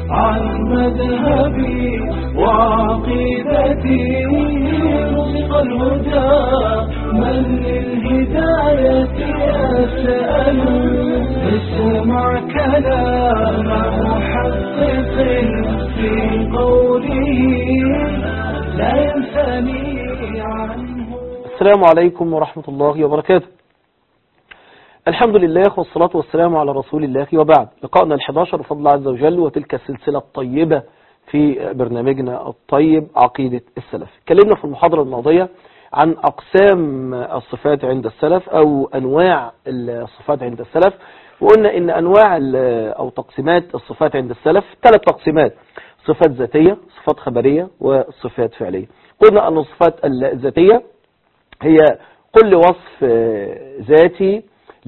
عن مذهبي وعقيدتي رزق الهدى من للهداية يسأل اسمع كلام محقق في قوله لا ينثني عنه السلام عليكم ورحمة الله وبركاته الحمد لله والصلاة والسلام على رسول الله وبعد لقاءنا ال11 بفضل الله عز وجل وتلك السلسلة الطيبة في برنامجنا الطيب عقيدة السلف اتكلمنا في المحاضرة الماضية عن أقسام الصفات عند السلف أو أنواع الصفات عند السلف وقلنا إن أنواع ال- أو تقسيمات الصفات عند السلف ثلاث تقسيمات صفات ذاتية صفات خبرية وصفات فعلية قلنا أن الصفات الذاتية هي كل وصف آه، ذاتي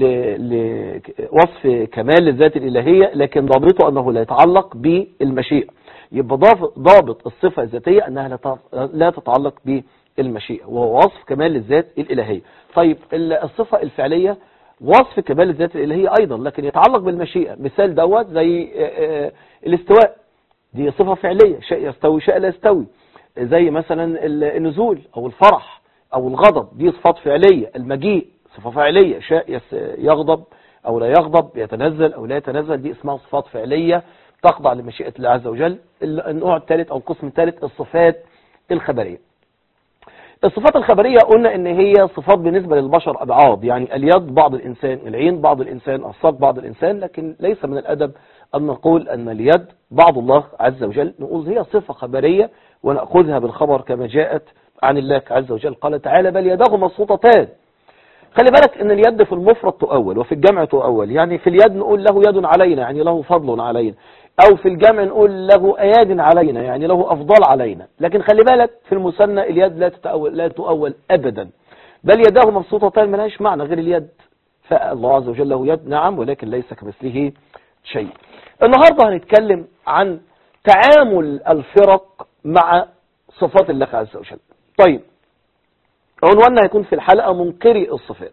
لوصف كمال للذات الإلهية لكن ضابطه أنه لا يتعلق بالمشيئة يبقى ضاف- ضابط الصفة الذاتية أنها لا ت- لا تتعلق بالمشيئة وهو وصف كمال للذات الإلهية طيب ال- الصفة الفعلية وصف كمال الذات الإلهية أيضا لكن يتعلق بالمشيئة مثال دوت زي آه، آه، الاستواء دي صفة فعلية شيء يستوي شيء لا يستوي زي مثلا النزول أو الفرح أو الغضب دي صفات فعلية المجيء صفة فعلية شيء يس- يغضب أو لا يغضب يتنزل أو لا يتنزل دي اسمها صفات فعلية تخضع لمشيئة الله عز وجل النوع الثالث أو القسم الثالث الصفات الخبرية الصفات الخبرية قلنا ان هي صفات بالنسبة للبشر ابعاد يعني اليد بعض الانسان العين بعض الانسان الساق بعض الانسان لكن ليس من الادب ان نقول ان اليد بعض الله عز وجل نقول هي صفة خبرية ونأخذها بالخبر كما جاءت عن الله عز وجل قال تعالى بل يداه مبسوطتان خلي بالك ان اليد في المفرد تؤول وفي الجمع تؤول يعني في اليد نقول له يد علينا يعني له فضل علينا او في الجمع نقول له اياد علينا يعني له افضال علينا لكن خلي بالك في المثنى اليد لا تتأول لا تؤول ابدا بل يداه مبسوطتان ملهاش معنى غير اليد فالله عز وجل له يد نعم ولكن ليس كمثله شيء النهارده هنتكلم عن تعامل الفرق مع صفات الله عز وجل طيب عنواننا هيكون في الحلقة منكري الصفات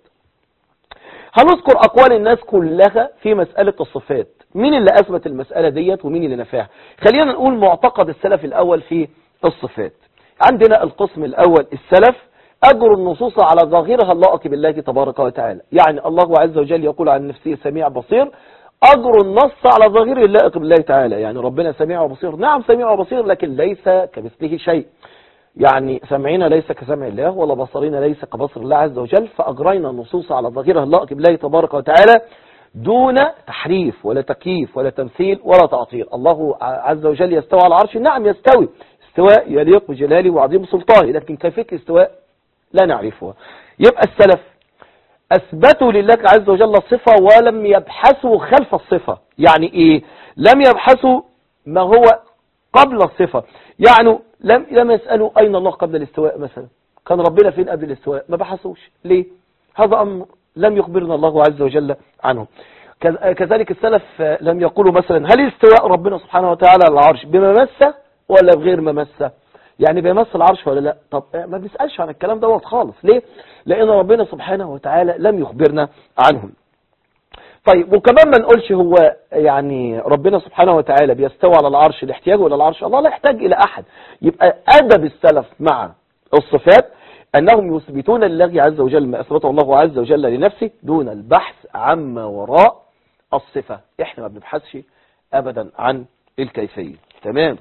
هنذكر أقوال الناس كلها في مسألة الصفات مين اللي أثبت المسألة ديت ومين اللي نفاها خلينا نقول معتقد السلف الأول في الصفات عندنا القسم الأول السلف أجر النصوص على ظاهرها اللائق بالله تبارك وتعالى يعني الله عز وجل يقول عن نفسه سميع بصير أجر النص على ظاهره اللائق بالله تعالى يعني ربنا سميع وبصير نعم سميع وبصير لكن ليس كمثله شيء يعني سمعنا ليس كسمع الله ولا بصرنا ليس كبصر الله عز وجل فأجرينا النصوص على ظاهرها اللائق بالله تبارك وتعالى دون تحريف ولا تكييف ولا تمثيل ولا تعطيل الله عز وجل يستوى على العرش نعم يستوي استواء يليق بجلاله وعظيم سلطانه لكن كيفية الاستواء لا نعرفها يبقى السلف أثبتوا لله عز وجل صفة ولم يبحثوا خلف الصفة يعني إيه لم يبحثوا ما هو قبل الصفة يعني لم لم يسألوا أين الله قبل الاستواء مثلا كان ربنا فين قبل الاستواء ما بحثوش ليه هذا أمر لم يخبرنا الله عز وجل عنه كذ- كذلك السلف آه، لم يقولوا مثلا هل استواء ربنا سبحانه وتعالى على العرش بممسة ولا بغير ممسة يعني بيمس العرش ولا لا طب آه، ما بنسألش عن الكلام دوت خالص ليه لأن ربنا سبحانه وتعالى لم يخبرنا عنهم طيب وكمان ما نقولش هو يعني ربنا سبحانه وتعالى بيستوى على العرش الاحتياج الى العرش الله لا يحتاج الى احد يبقى ادب السلف مع الصفات انهم يثبتون لله عز وجل ما اثبته الله عز وجل لنفسه دون البحث عما وراء الصفة احنا ما بنبحثش ابدا عن الكيفية تمام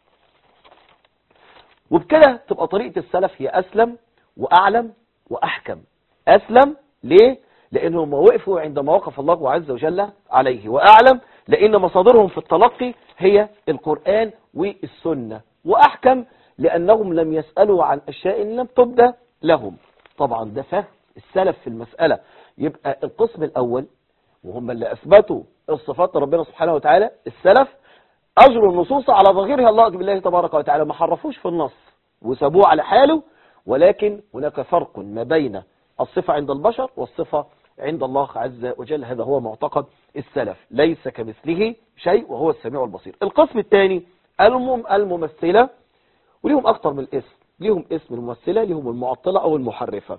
وبكده تبقى طريقة السلف هي أسلم وأعلم وأحكم أسلم ليه؟ لأنهم وقفوا عندما وقف الله عز وجل عليه وأعلم لأن مصادرهم في التلقي هي القرآن والسنة وأحكم لأنهم لم يسألوا عن أشياء لم تبدى لهم طبعا ده فهم السلف في المسألة يبقى القسم الأول وهم اللي أثبتوا الصفات ربنا سبحانه وتعالى السلف أجر النصوص على ظاهرها الله بالله تبارك وتعالى ما حرفوش في النص وسابوه على حاله ولكن هناك فرق ما بين الصفة عند البشر والصفة عند الله عز وجل هذا هو معتقد السلف ليس كمثله شيء وهو السميع البصير القسم الثاني المم الممثلة وليهم أكتر من اسم ليهم اسم الممثلة ليهم المعطلة أو المحرفة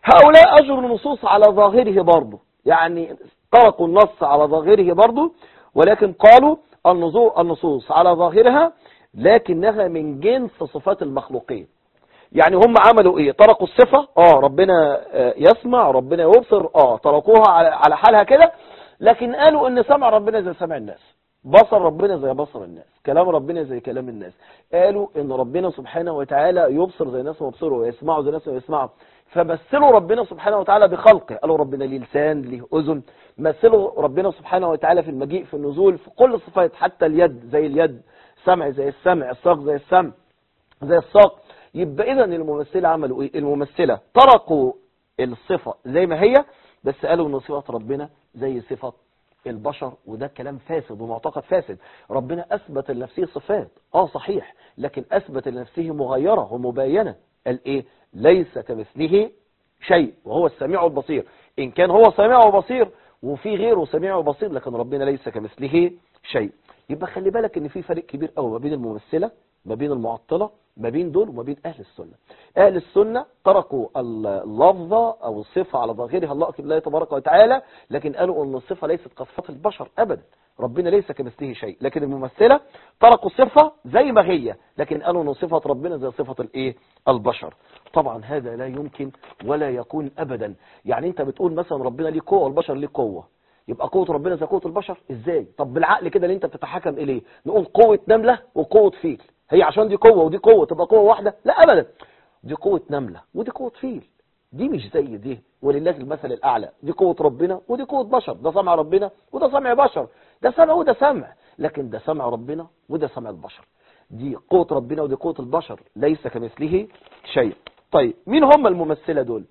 هؤلاء أجر النصوص على ظاهره برضه يعني طرقوا النص على ظاهره برضه ولكن قالوا النصوص النصوص على ظاهرها لكنها من جنس صفات المخلوقين يعني هم عملوا ايه تركوا الصفة اه ربنا آه، يسمع ربنا يبصر اه تركوها على على حالها كده لكن قالوا ان سمع ربنا زي سمع الناس بصر ربنا زي بصر الناس كلام ربنا زي كلام الناس قالوا ان ربنا سبحانه وتعالى يبصر زي الناس ما يبصروا ويسمعوا زي الناس ما يسمعوا فمثلوا ربنا سبحانه وتعالى بخلقه قالوا ربنا ليه لسان ليه اذن مثلوا ربنا سبحانه وتعالى في المجيء في النزول في كل الصفات حتى اليد زي اليد سمع زي السمع الساق زي السمع زي الساق يبقى اذا الممثلة عملوا ايه الممثلة تركوا الصفة زي ما هي بس قالوا ان صفة ربنا زي صفة البشر وده كلام فاسد ومعتقد فاسد ربنا اثبت لنفسه صفات اه صحيح لكن اثبت لنفسه مغيرة ومباينة قال ايه ليس كمثله شيء وهو السميع البصير ان كان هو سميع وبصير وفي غيره سميع وبصير لكن ربنا ليس كمثله شيء يبقى خلي بالك ان في فرق كبير قوي ما بين الممثلة ما بين المعطلة ما بين دول وما بين أهل السنة أهل السنة تركوا اللفظة أو الصفة على ظاهرها الله بالله تبارك وتعالى لكن قالوا أن الصفة ليست كصفات البشر أبدا ربنا ليس كمثله شيء لكن الممثلة تركوا الصفة زي ما هي لكن قالوا أن صفة ربنا زي صفة الإيه البشر طبعا هذا لا يمكن ولا يكون أبدا يعني أنت بتقول مثلا ربنا ليه قوة والبشر ليه قوة يبقى قوة ربنا زي قوة البشر ازاي طب بالعقل كده اللي انت بتتحكم اليه نقول قوة نملة وقوة فيل هي عشان دي قوة ودي قوة تبقى قوة واحدة لا ابدا دي قوة نملة ودي قوة فيل دي مش زي دي ولله المثل الاعلى دي قوة ربنا ودي قوة بشر ده سمع ربنا وده سمع بشر ده سمع وده سمع لكن ده سمع ربنا وده سمع البشر دي قوة ربنا ودي قوة البشر ليس كمثله شيء طيب مين هم الممثلة دول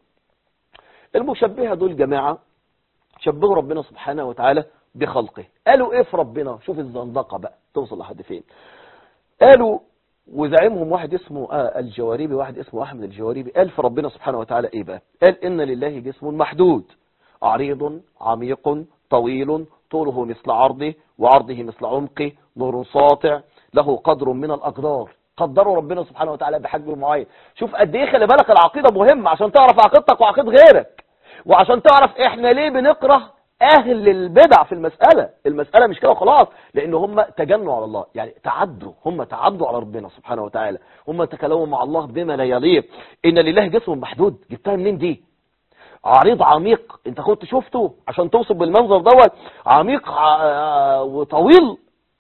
المشبهة دول جماعة شبهوا ربنا سبحانه وتعالى بخلقه قالوا ايه في ربنا شوف الزندقة بقى توصل لحد فين قالوا وزعيمهم واحد اسمه آه الجواريبي واحد اسمه احمد الجواريبي قال في ربنا سبحانه وتعالى ايه بقى قال ان لله جسم محدود عريض عميق طويل طوله مثل عرضه وعرضه مثل عمقه نور ساطع له قدر من الاقدار قدروا ربنا سبحانه وتعالى بحجم معين شوف قد ايه خلي بالك العقيده مهمه عشان تعرف عقيدتك وعقيد غيرك وعشان تعرف احنا ليه بنكره اهل البدع في المسألة المسألة مش كده خلاص لان هم تجنوا على الله يعني تعدوا هم تعدوا على ربنا سبحانه وتعالى هم تكلموا مع الله بما لا يليق ان لله جسم محدود جبتها منين دي عريض عميق انت كنت شفته عشان توصف بالمنظر دوت عميق ع- وطويل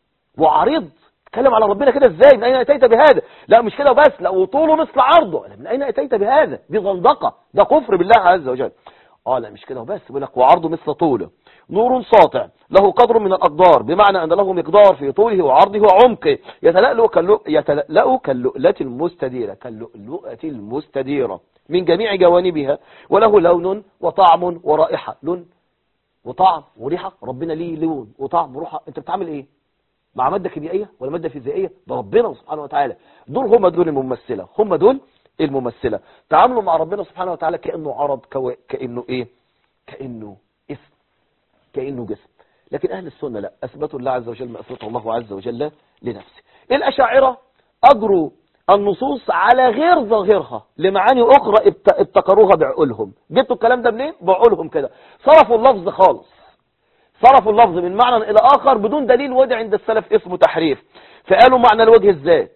وعريض تكلم على ربنا كده ازاي من اين اتيت بهذا لا مش كده بس لا وطوله مثل عرضه لا، من اين اتيت بهذا دي زندقه ده كفر بالله عز وجل اه لا مش كده وبس بيقول لك وعرضه مثل طوله نور ساطع له قدر من الاقدار بمعنى ان له مقدار في طوله وعرضه وعمقه يتلألؤ كاللؤ- يتلألؤ كاللؤلة المستديرة كاللؤلؤة المستديرة من جميع جوانبها وله لون وطعم ورائحة لون وطعم وريحة ربنا ليه لون وطعم وريحة انت بتعمل ايه مع مادة كيميائية ولا مادة فيزيائية ده ربنا سبحانه وتعالى دول هم دول الممثلة هم دول الممثلة تعاملوا مع ربنا سبحانه وتعالى كأنه عرض كو... كأنه ايه كأنه اسم كأنه جسم لكن أهل السنة لا أثبتوا الله عز وجل ما أثبته الله عز وجل لنفسه الأشاعرة أجروا النصوص على غير ظاهرها لمعاني أخرى ابت- ابتكروها بعقولهم جبتوا الكلام ده منين بعقولهم كده صرفوا اللفظ خالص صرفوا اللفظ من معنى إلى آخر بدون دليل وضع عند السلف اسمه تحريف فقالوا معنى الوجه الذات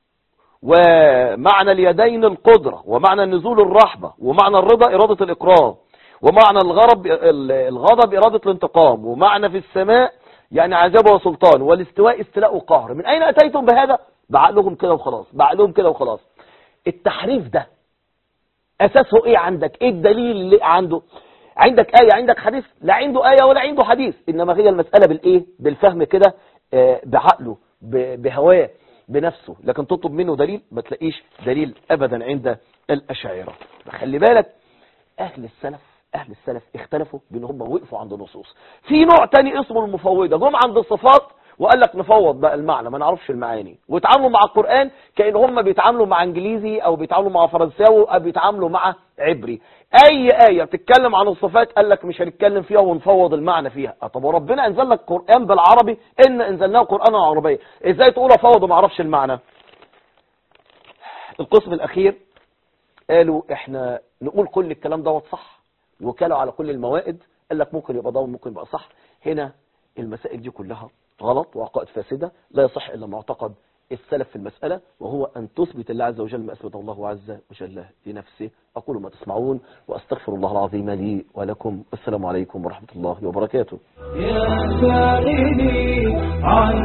ومعنى اليدين القدرة ومعنى النزول الرحبة ومعنى الرضا إرادة الإكرام ومعنى الغرب الغضب إرادة الانتقام ومعنى في السماء يعني عذاب وسلطان والاستواء استلاء وقهر من أين أتيتم بهذا بعقلهم كده وخلاص بعقلهم كده وخلاص التحريف ده أساسه إيه عندك إيه الدليل اللي عنده عندك آية عندك حديث لا عنده آية ولا عنده حديث إنما هي المسألة بالإيه بالفهم كده آه، بعقله ب- بهواه بنفسه لكن تطلب منه دليل ما تلاقيش دليل أبدا عند الأشاعرة خلي بالك أهل السلف أهل السلف اختلفوا بأن هم وقفوا عند النصوص في نوع تاني اسمه المفوضة جم عند الصفات وقال لك نفوض بقى المعنى ما نعرفش المعاني وتعاملوا مع القرآن كأن هم بيتعاملوا مع انجليزي او بيتعاملوا مع فرنساوي او بيتعاملوا مع عبري اي آية بتتكلم عن الصفات قال لك مش هنتكلم فيها ونفوض المعنى فيها آه طب وربنا انزل لك قرآن بالعربي ان انزلناه قرآنا عربيا ازاي تقول افوض وما اعرفش المعنى القسم الاخير قالوا احنا نقول كل الكلام دوت صح وكالوا على كل الموائد قال لك ممكن يبقى ده وممكن يبقى صح هنا المسائل دي كلها غلط وعقائد فاسدة لا يصح إلا معتقد السلف في المسألة وهو أن تثبت الله عز وجل ما أثبت الله عز وجل لنفسه أقول ما تسمعون وأستغفر الله العظيم لي ولكم والسلام عليكم ورحمة الله وبركاته يا سائلي عن